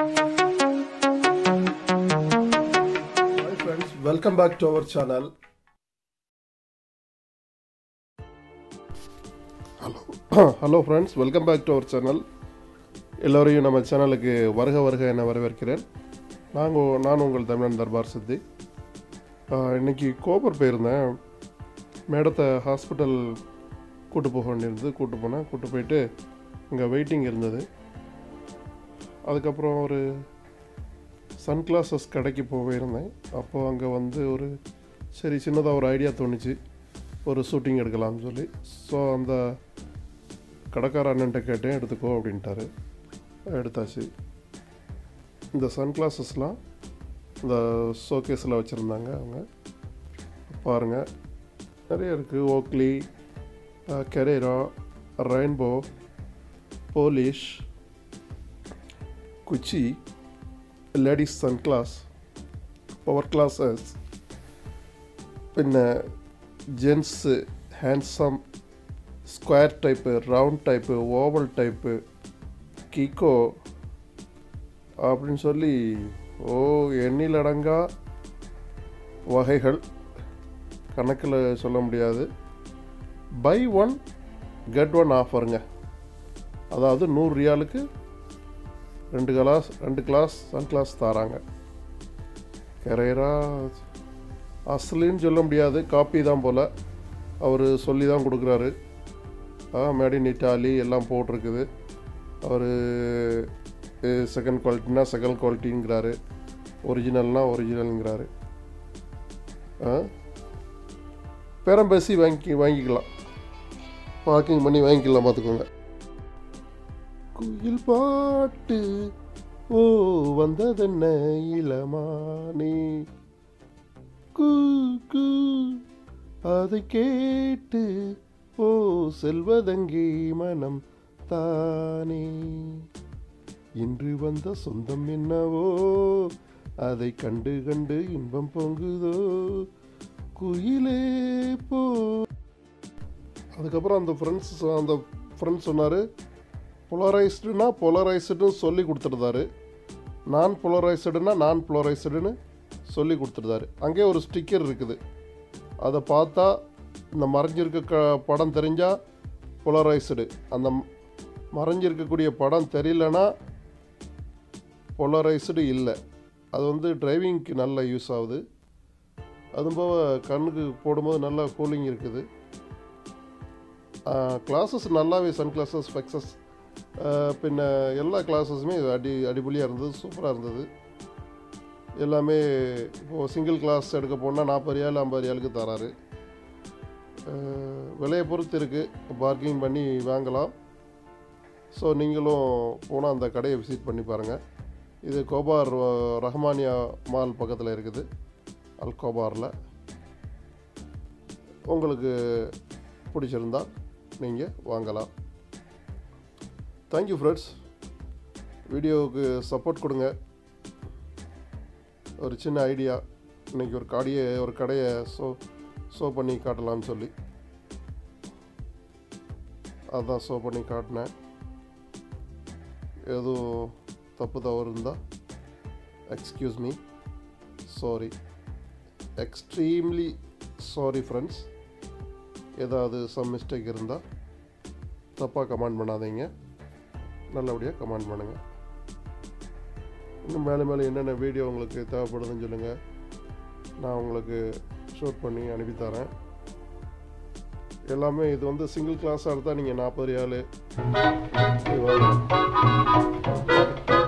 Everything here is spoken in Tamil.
Hi friends, welcome back to our channel. Hello hello friends welcome back to our channel எல்லோரையும் நம்ம சேனலுக்கு வருக வருக என வரவேற்கிறேன் நாங்கள் நான் உங்கள் தமிழன் தர்பார் சித்தி ஆஹ், இன்னைக்கு கோபர் போயிருந்தேன் மேடத்தை ஹாஸ்பிட்டல் கூட்டு போக வேண்டியிருந்தது கூட்டு போனேன் கூட்டு போயிட்டு இங்கே வெயிட்டிங் இருந்தது அதுக்கப்புறம் ஒரு சன் கிளாஸஸ் கடைக்கு போயிருந்தேன் அப்போ அங்கே வந்து ஒரு சரி சின்னதாக ஒரு ஐடியா தோணுச்சு ஒரு ஷூட்டிங் எடுக்கலாம்னு சொல்லி ஸோ அந்த கடைக்கார அண்ணன்ட்ட கேட்டேன் எடுத்துக்கோ அப்படின்ட்டாரு எடுத்தாச்சு இந்த சன் கிளாஸஸ்லாம் இந்த ஷோகேஸில் வச்சுருந்தாங்க அவங்க பாருங்கள் நிறைய இருக்குது Oakley Carrera rainbow polish Gucci ladies sun glass power glasses പിന്നെ gents handsome square type round type oval type Kiko அப்படின்னு சொல்லி ஓ எண்ணிலடங்கா வகைகள் கணக்கில் சொல்ல முடியாது பை ஒன் கெட் ஒன் ஆஃபருங்க அதாவது நூறு ரியாலுக்கு ரெண்டு கிளாஸ் ரெண்டு கிளாஸ் சன் கிளாஸ் தராங்க கரையரா அசலின்னு சொல்ல முடியாது காப்பி தான் போல் அவர் சொல்லி தான் கொடுக்குறாரு ஆ மேட் இன் இட்டாலி எல்லாம் போட்டிருக்குது அவர் செகண்ட் குவாலிட்டினா செகண்ட் குவாலிட்டிங்கிறாரு ஒரிஜினல்னா ஒரிஜினலுங்கிறாரு ஆ பேரம் பேசி வாங்கி வாங்கிக்கலாம் பார்க்கிங் பண்ணி வாங்கிக்கலாம் பார்த்துக்கோங்க குயில் பாட்டு ஓ வந்ததென்ன இளமானே கூ கூ அதை கேட்டு ஓ செல்வதங்கே மனம் தானே இன்று வந்த சொந்தம் என்னவோ அதை கண்டு கண்டு இன்பம் பொங்குதோ குயிலே போ அதுக்கப்புறம் அந்த ஃப்ரெண்ட்ஸ் அந்த ஃப்ரெண்ட்ஸ் சொன்னார் பொலரைஸ்டுனா பொலரைஸ்டுன்னு சொல்லி கொடுத்துருந்தாரு நான் பொலரைஸ்டுனா நான் பொலரைஸ்டுன்னு சொல்லி கொடுத்துருந்தாரு அங்கே ஒரு ஸ்டிக்கர் இருக்குது அதை பார்த்தா இந்த மறைஞ்சிருக்க க படம் தெரிஞ்சால் பொலரைஸ்டு அந்த ம- மறைஞ்சிருக்கக்கூடிய படம் தெரியலனா பொலரைஸ்டு இல்லை அது வந்து டிரைவிங்க்கு நல்ல யூஸ் ஆகுது அதுவும் போக கண்ணுக்கு போடும்போது நல்லா கூலிங் இருக்குது கிளாஸஸ் நல்லாவே சன் கிளாஸஸ் ஃபெக்ஸஸ் பின்ன எல்லா கிளாஸஸுமே அடி அடிபொலியாக இருந்தது சூப்பராக இருந்தது எல்லாமே இப்போது சிங்கிள் கிளாஸ் எடுக்க போனால் நாற்பது ரியால் ஐம்பது ரியாலுக்கு தராரு அஹ், விலையை பொறுத்து இருக்குது பார்க்கிங் பண்ணி வாங்கலாம் ஸோ நீங்களும் போனால் அந்த கடையை விசிட் பண்ணி பாருங்கள் இது கோபார் அஹ், ரஹ்மானியா மால் பக்கத்தில் இருக்குது அல் கோபாரில் உங்களுக்கு பிடிச்சிருந்தா நீங்கள் வாங்கலாம் தேங்க்யூ ஃப்ரெண்ட்ஸ் வீடியோவுக்கு சப்போர்ட் கொடுங்க ஒரு சின்ன ஐடியா இன்னைக்கு ஒரு கடையை ஒரு கடையை ஷோ ஷோ பண்ணி காட்டலாம்னு சொல்லி அதான் ஷோ பண்ணி காட்டினேன் எதுவும் தப்பு தவறு இருந்தால் excuse me sorry extremely sorry friends ஏதாவது சம் மிஸ்டேக் இருந்தால் தப்பாக கமெண்ட் பண்ணாதீங்க நல்லபடியாக கமெண்ட் பண்ணுங்கள் இன்னும் மேலே மேலே என்னென்ன வீடியோ உங்களுக்கு தேவைப்படுதுன்னு சொல்லுங்கள் நான் உங்களுக்கு ஷூட் பண்ணி அனுப்பி தரேன் எல்லாமே இது வந்து சிங்கிள் கிளாஸாக எடுத்தால் நீங்கள் நாற்பது ரியாலு